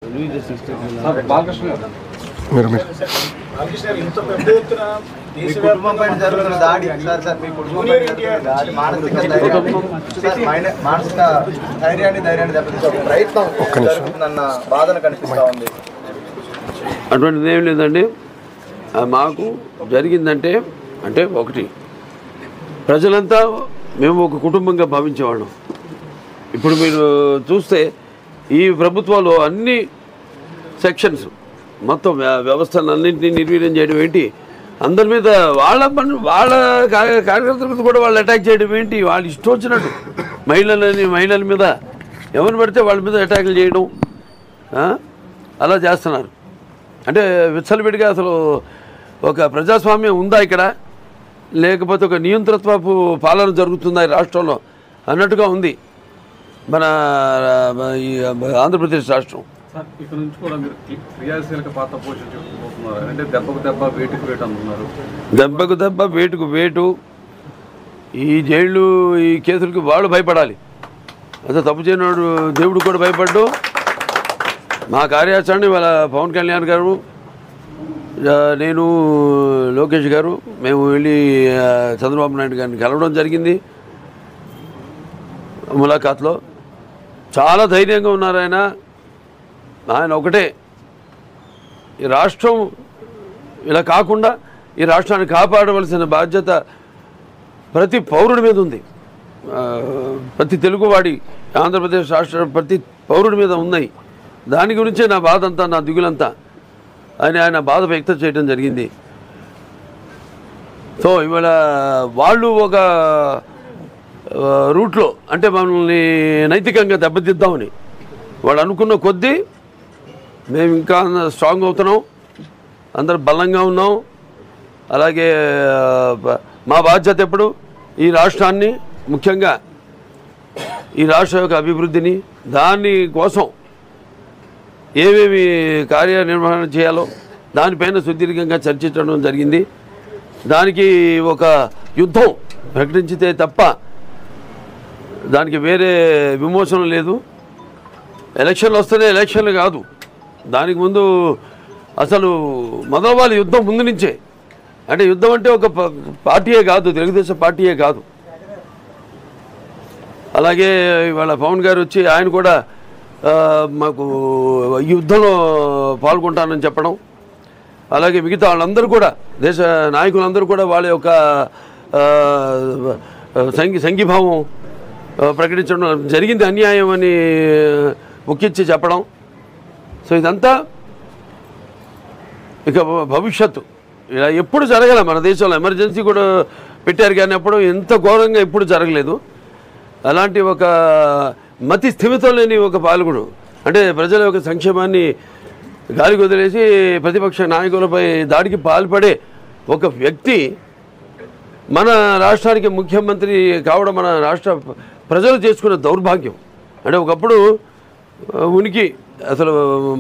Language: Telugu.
బాలకృష్ణ గారు మీరు మీరు బాలకృష్ణ గారు ఇంత పెద్ద ఎత్తున మీ కుటుంబం పైన జరుగుతున్న దాడి సార్ సార్ మీ కుటుంబం పైన జరుగుతున్న దాడి మానసిక ధైర్యాన్ని సార్ మైన- మానసిక ధైర్యాన్ని ధైర్యాన్ని దెబ్బతీసే ఒక ప్రయత్నం జరుగుతుందన్న బాధన కనిపిస్తా ఉంది అటువంటిది ఏం లేదండి ఆ మాకు జరిగిందంటే అంటే ఒకటి ప్రజలంతా మేము ఒక కుటుంబంగా భావించేవాళ్ళం ఇప్పుడు మీరు చూస్తే ఈ ప్రభుత్వాలు అన్ని సెక్షన్స్ మొత్తం వ్య- వ్యవస్థలన్నింటినీ నిర్వీర్యం చేయడం ఏంటి అందరి మీద వాళ్ళ పని వాళ్ళ కార్య- కార్యకర్తల మీద కూడా వాళ్ళు అటాక్ చేయడం ఏంటి వాళ్ళు ఇష్టం వచ్చినట్టు మహిళలని మహిళల మీద ఎవరిని పడితే వాళ్ళ మీద అటాకులు చేయడం ఆ? అలా చేస్తున్నారు అంటే విచ్చలవిడిగా అసలు ఒక ప్రజాస్వామ్యం ఉందా ఇక్కడ లేకపోతే ఒక నియంతృత్వపు పాలన జరుగుతుందా ఈ రాష్ట్రంలో అన్నట్టుగా ఉంది మన ఆ, ఈ ఆంధ్రప్రదేశ్ రాష్ట్రం సార్ ఇక్కడ నుంచి కూడా మీరు క్రి- క్రియాశీలక పాత్ర పోషించబోతున్నారు అంటే దెబ్బకు దెబ్బ వేటుకు వేటు అంటున్నారు దెబ్బకు దెబ్బ వేటుకు వేటు ఈ జైళ్ళు ఈ కేసులకి వాళ్ళు భయపడాలి అదే తప్పు చేయనోడు దేవుడు కూడా భయపడ్డు మా కార్యాచరణ ఇవాళ పవన్ కళ్యాణ్ గారు ఆ, నేను లోకేష్ గారు మేము వెళ్ళి ఆ, చంద్రబాబు నాయుడు గారిని కలవడం జరిగింది ములాఖాత్లో చాలా ధైర్యంగా ఉన్నారు ఆయన ఆయన ఒకటే ఈ రాష్ట్రం ఇలా కాకుండా ఈ రాష్ట్రాన్ని కాపాడవలసిన బాధ్యత ప్రతి పౌరుడి మీద ఉంది ఆ, ప్రతి తెలుగువాడి ఆంధ్రప్రదేశ్ రాష్ట్ర ప్రతి పౌరుడి మీద ఉన్నాయి దాని గురించే నా బాధ అంతా నా దిగులంతా అని ఆయన బాధ వ్యక్తం చేయడం జరిగింది సో ఇవాళ వాళ్ళు ఒక ఆ, రూట్లో అంటే మనల్ని నైతికంగా దెబ్బతిద్దామని వాళ్ళు అనుకున్న కొద్దీ మేము ఇంకా స్ట్రాంగ్ అవుతున్నాం అందరు బలంగా ఉన్నాం అలాగే ఆ, బ- మా బాధ్యత ఎప్పుడు ఈ రాష్ట్రాన్ని ముఖ్యంగా ఈ రాష్ట్ర యొక్క అభివృద్ధిని దాని కోసం ఏమేమి కార్యనిర్వహణ చేయాలో దానిపైన సుదీర్ఘంగా చర్చించడం జరిగింది దానికి ఒక యుద్ధం ప్రకటించితే తప్ప దానికి వేరే విమోచన లేదు ఎలక్షన్లు వస్తేనే ఎలక్షన్లు కాదు దానికి ముందు అసలు మొదలవాలి యుద్ధం ముందు నుంచే అంటే యుద్ధం అంటే ఒక ప- పార్టీయే కాదు తెలుగుదేశం పార్టీయే కాదు అలాగే ఇవాళ పవన్ గారు వచ్చి ఆయన కూడా ఆ, మాకు ఈ యుద్ధంలో పాల్గొంటానని చెప్పడం అలాగే మిగతా వాళ్ళందరూ కూడా దేశ నాయకులందరూ కూడా వాళ్ళ యొక్క ఆ, సంఘి సంఘీభావం ఆ, ప్రకటించడం జరిగింది అన్యాయం అని ముఖ్యించి చెప్పడం సో ఇదంతా ఇక భ- భవిష్యత్తు ఇలా ఎప్పుడు జరగలే మన దేశంలో ఎమర్జెన్సీ కూడా పెట్టారు కానీ అప్పుడు ఎంత ఘోరంగా ఎప్పుడు జరగలేదు అలాంటి ఒక మతి స్థిమితం లేని ఒక పాలకుడు అంటే ప్రజల యొక్క సంక్షేమాన్ని గాలికి వదిలేసి ప్రతిపక్ష నాయకులపై దాడికి పాల్పడే ఒక వ్యక్తి మన రాష్ట్రానికి ముఖ్యమంత్రి కావడం మన రాష్ట్ర ప్రజలు చేసుకున్న దౌర్భాగ్యం అంటే ఒకప్పుడు ఆ, ఉనికి అసలు